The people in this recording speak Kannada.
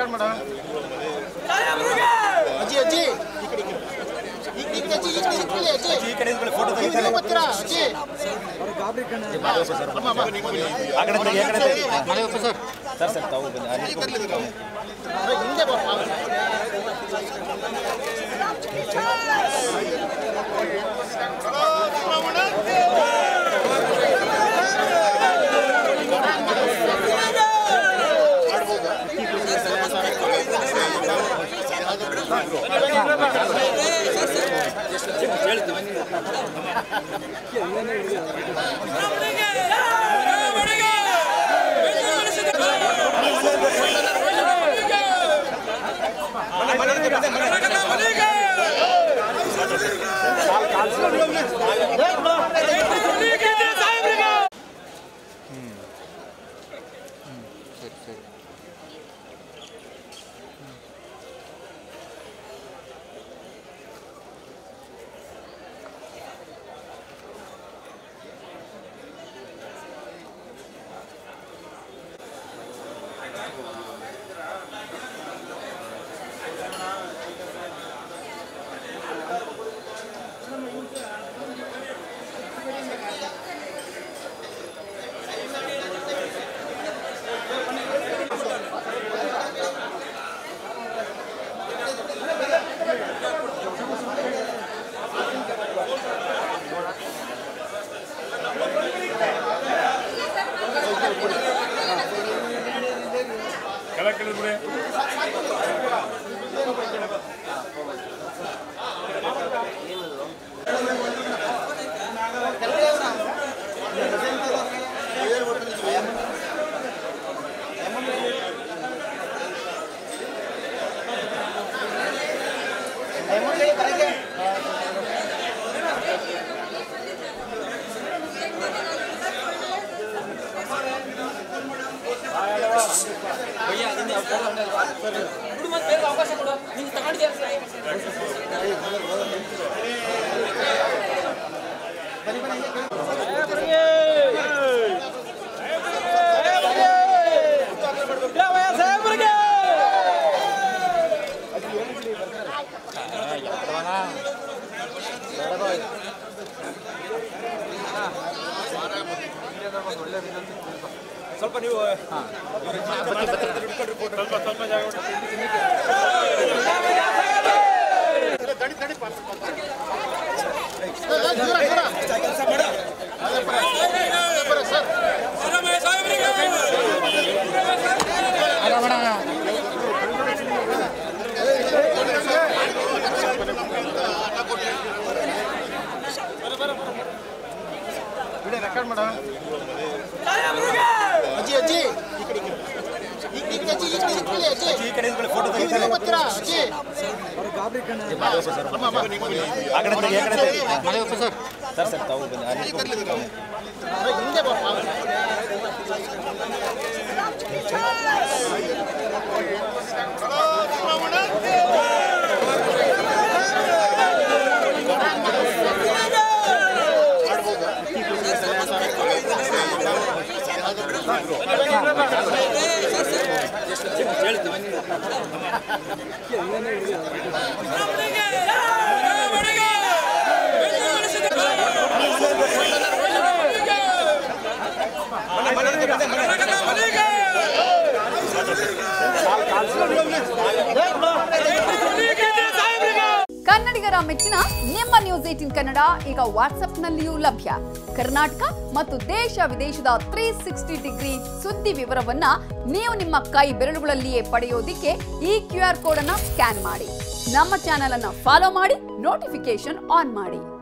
ರೆಕಾರ್ಡ್ ಮಾಡ ಅಜ್ಜಿ ಅಜ್ಜಿ ಈ ಕಡೆ ಈ ಕಡೆ ಅಜ್ಜಿ ಈ ಕಡೆ ಈ ಕಡೆ ಅಜ್ಜಿ ಈ ಕಡೆ ಇದ್ಕೊಳ್ಳಿ, ಫೋಟೋ ತೆಗಿತಾರೆ. ನೀವು ಬರ್ತೀರಾ ಅಜ್ಜಿ ಅಮ್ಮ, ಅಮ್ಮ. ಆ ಕಡೆ ತೆಗಿ, ಆ ಕಡೆ ತೆಗಿ. ಮಳೆಯಪ್ಪ ಸರ್ ಸರ್ ಸರ್ ತಾವು ಬನ್ನಿ ಅಲ್ಲಿ ಅರೆ, ಹಿಂದೆ ಬಾಪ ಸ್ವಲ್ಪ ನೀವು ದಣಿ ದಣಿ ಪಾಪ ದೂರ ದೂರ ಅದೇ ಬರ. ಅದೇ ಬರ ಸರ್ ವಿಡಿಯೋ ರೆಕಾರ್ಡ್ ಮಾಡ ಅಜ್ಜಿ ಅಜ್ಜಿ ಈ ಕಡೆ ಈ ಕಡೆ ಈ ಕಡೆ ಅಜ್ಜಿ ಈ ಕಡೆ ಈ ಕಡೆ ಅಜ್ಜಿ ಈ ಕಡೆ ಇದ್ಕೊಳ್ಳಿ, ಫೋಟೋ ನೀವು ತೆಗಿತಾರೆ. ನೀವು ಬರ್ತೀರಾ ಅಜ್ಜಿ ಅಮ್ಮ, ಅಮ್ಮ. ಆ ಕಡೆ ತೆಗಿ, ಆ ಕಡೆ ತೆಗಿ. ಮಳೆಯಪ್ಪ ಸರ್ ಸರ್ ಸರ್ ತಾವು ಬನ್ನಿ ಅಲ್ಲಿ ಅರೆ, ಹಿಂದೆ ಬಾಪ ಕನ್ನಡಿಗರ ಮೆಚ್ಚಿನ ನಿಮ್ಮ ನ್ಯೂಸ್ ಏಟಿನ್ ಕನ್ನಡ ಈಗ ವಾಟ್ಸ್ಆಪ್ನಲ್ಲಿಯೂ ಲಭ್ಯ ಕರ್ನಾಟಕ ಮತ್ತು ದೇಶ ವಿದೇಶದ ತ್ರೀ ಸಿಕ್ಸ್ಟಿ ಡಿಗ್ರಿ ಸುದ್ದಿ ವಿವರವನ್ನ ನೀವು ನಿಮ್ಮ ಕೈ ಬೆರಳುಗಳಲ್ಲಿಯೇ ಪಡೆಯೋದಿಕ್ಕೆ ಈ ಕ್ಯೂ ಆರ್ ಕೋಡ್ ಅನ್ನ ಸ್ಕ್ಯಾನ್ ಮಾಡಿ ನಮ್ಮ ಚಾನೆಲ್ ಅನ್ನ ಫಾಲೋ ಮಾಡಿ ನೋಟಿಫಿಕೇಶನ್ ಆನ್ ಮಾಡಿ